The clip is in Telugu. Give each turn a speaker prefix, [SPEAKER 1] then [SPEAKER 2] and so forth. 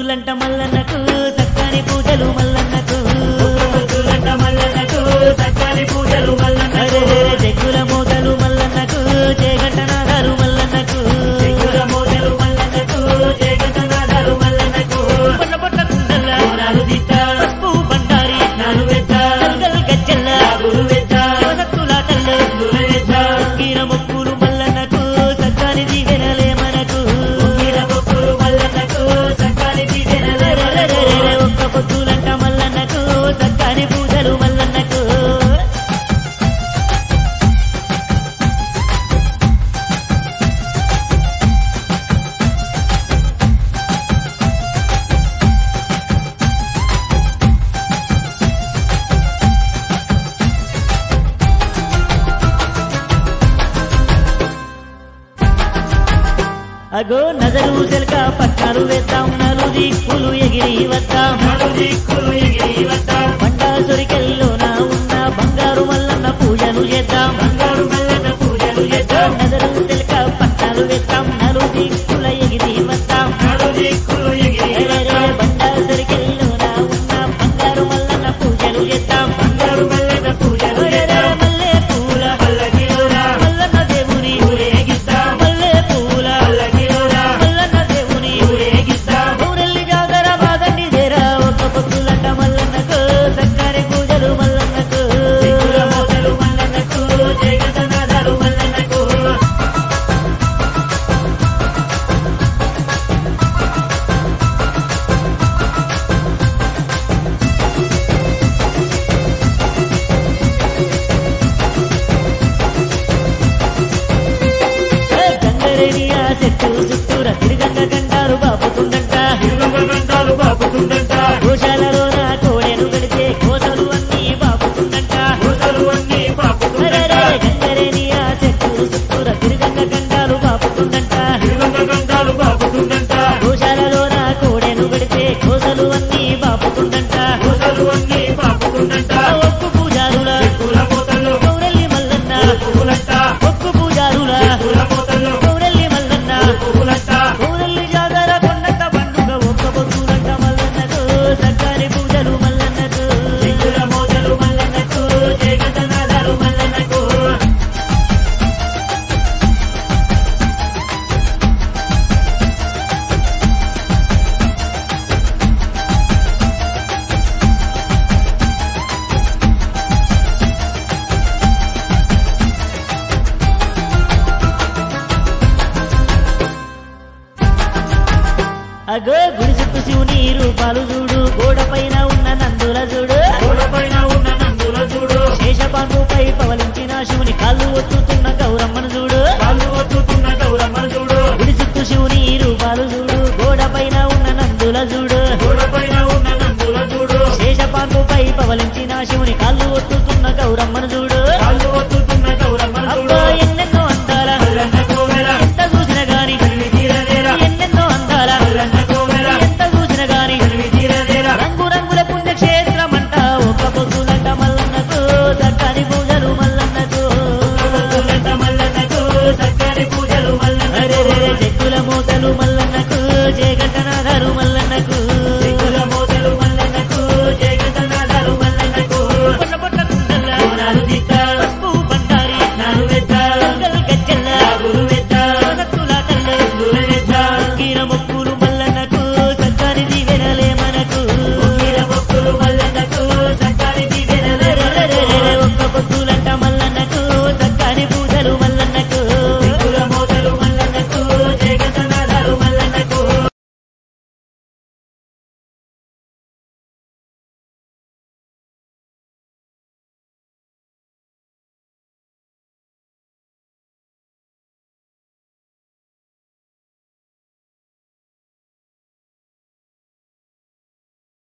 [SPEAKER 1] పొద్దులంట మల్లన్నకు సక్కని పూజలు మల్లన్నకు
[SPEAKER 2] పొద్దులంట మల్లన్నకు సక్కని పూజలు మల్లన్నకు
[SPEAKER 1] అరెరెరె చెక్కుల మోతలు మల్లన్నకు చేగంట నాదాలు మల్లన్నకు
[SPEAKER 2] చెక్కుల మోతలు మల్లన్నకు జగన్నాథాలు మల్లన్నకు
[SPEAKER 1] పొట్ల పొట్ల కుండల
[SPEAKER 2] నాలు దిట్ట
[SPEAKER 1] పసుపు బండారి
[SPEAKER 2] నాలు వెత్త
[SPEAKER 1] గల్గల్ గజ్జల్ల
[SPEAKER 2] గురు వెత్త
[SPEAKER 1] శివసత్తులాటల్లో
[SPEAKER 2] గురు వెత్త
[SPEAKER 1] కీర మొక్కులు మల్లన్నకు సక్కని దీవెనలే మనకు
[SPEAKER 2] మీర మొక్కులు మల్లన్నకు సక్కని దీవెనలే మల్లన్నకు
[SPEAKER 1] అరెరెరెరె ఒక్క పొద్దులంట మల్లన్నకు సక్కని పూజలు మల్లన్నకు అగో నజరు సెలక పట్టాలు వేద్దాం నలు దిక్కులు ఎగిరి వద్దాం
[SPEAKER 2] నాలు దిక్కులు ఎగిరి వద్దాం
[SPEAKER 1] పండా సొరికెల్లోన ఉన్న బంగారు మల్లన్న పూజలు చేద్దాం
[SPEAKER 2] బంగారు మల్లన్న పూజలు చేద్దాం
[SPEAKER 1] నజరు సెలక పట్టాలు వేద్దాం నలు దిక్కుల ఎగిరి వద్దాం
[SPEAKER 2] నాలు దిక్కులు ఎగిరి
[SPEAKER 1] ఎరెరె
[SPEAKER 2] వద్దాం
[SPEAKER 1] బండా సొరికెల్లోన ఉన్న బంగారు మల్లన్న పూజలు చేద్దాం
[SPEAKER 2] బంగారు మల్లన్న పూజలు
[SPEAKER 1] ఎరెరె
[SPEAKER 2] చేద్దాం
[SPEAKER 1] మల్లె పూల
[SPEAKER 2] పల్లకిలోరా
[SPEAKER 1] మల్లన్న దేవుని
[SPEAKER 2] ఊరేగిద్దాం
[SPEAKER 1] మల్లె పూల
[SPEAKER 2] పల్లకిలోరా
[SPEAKER 1] మల్లన్న దేవుని
[SPEAKER 2] ఊరేగిద్దాం
[SPEAKER 1] ఊరెల్లి జాగర బాగండి దేరా ఒక పొద్దులంట మల్లన్నకు సక్కరి పూజలు మల్లన్నకు
[SPEAKER 2] చెక్కుల మోతలు మల్లన్నకు జగన్నాథాలు మల్లన్నకు
[SPEAKER 1] గంగరేని ఆ చెట్టు చుట్టూర తిరుగంగ గంటారు బాపుతుందంట
[SPEAKER 2] తిరుగంగ గంటాలు బాపుతుందంట
[SPEAKER 1] గోశాలలో నా కోడెను గడితే కోసలు అన్నీ బాపుతుందంట
[SPEAKER 2] పూసలు అన్నీ బాపుతుందంట
[SPEAKER 1] అరెరె గంగరేని ఆ చెట్టు చుట్టూర తిరుగంగ గంటారు బాపుతుందంట
[SPEAKER 2] తిరుగంగ గంటాలు బాపుతుందంట
[SPEAKER 1] గోశాలలో నా కోడెను గడితే కోసలు అన్నీ బాపుతుందంట
[SPEAKER 2] పూసలు అన్నీ బాపుతుందంట
[SPEAKER 1] ఒక్కు పూజారుల
[SPEAKER 2] చెక్కుల మోతలు
[SPEAKER 1] గౌరెల్లి మల్లన్న
[SPEAKER 2] పువ్వులంట
[SPEAKER 1] ఒక్కు పూజారుల
[SPEAKER 2] చెక్కుల మోతలు
[SPEAKER 1] గౌరెల్లి మల్లన్న
[SPEAKER 2] పువ్వులంట
[SPEAKER 1] గౌరెల్లి జాగర కొండంత పండుగ ఒక్క పొద్దులంట మల్లన్నకు సక్కని పూజలు మల్లన్నకు
[SPEAKER 2] చెక్కుల మోతలు మల్లన్నకు జగన్నాథాలు మల్లన్నకు
[SPEAKER 1] అగో గుడి చుట్టూ శివుని రూపాలు చూడు గోడ పైన ఉన్న నందుల చూడు
[SPEAKER 2] గోడపైన ఉన్న నందుల చూడు
[SPEAKER 1] శేషపాండుపై పవలించిన శివుని కాళ్ళు ఒత్తుతున్న గౌరమ్మను చూడు
[SPEAKER 2] కాళ్ళు ఒత్తుతున్న గౌరమ్మను చూడు
[SPEAKER 1] గుడి చుట్టూ శివుని రూపాలు చూడు గోడ పైన ఉన్న నందుల చూడు
[SPEAKER 2] గోడపైన ఉన్న నందుల చూడు
[SPEAKER 1] శేషపాండుపై పవలించిన శివుని కాళ్ళు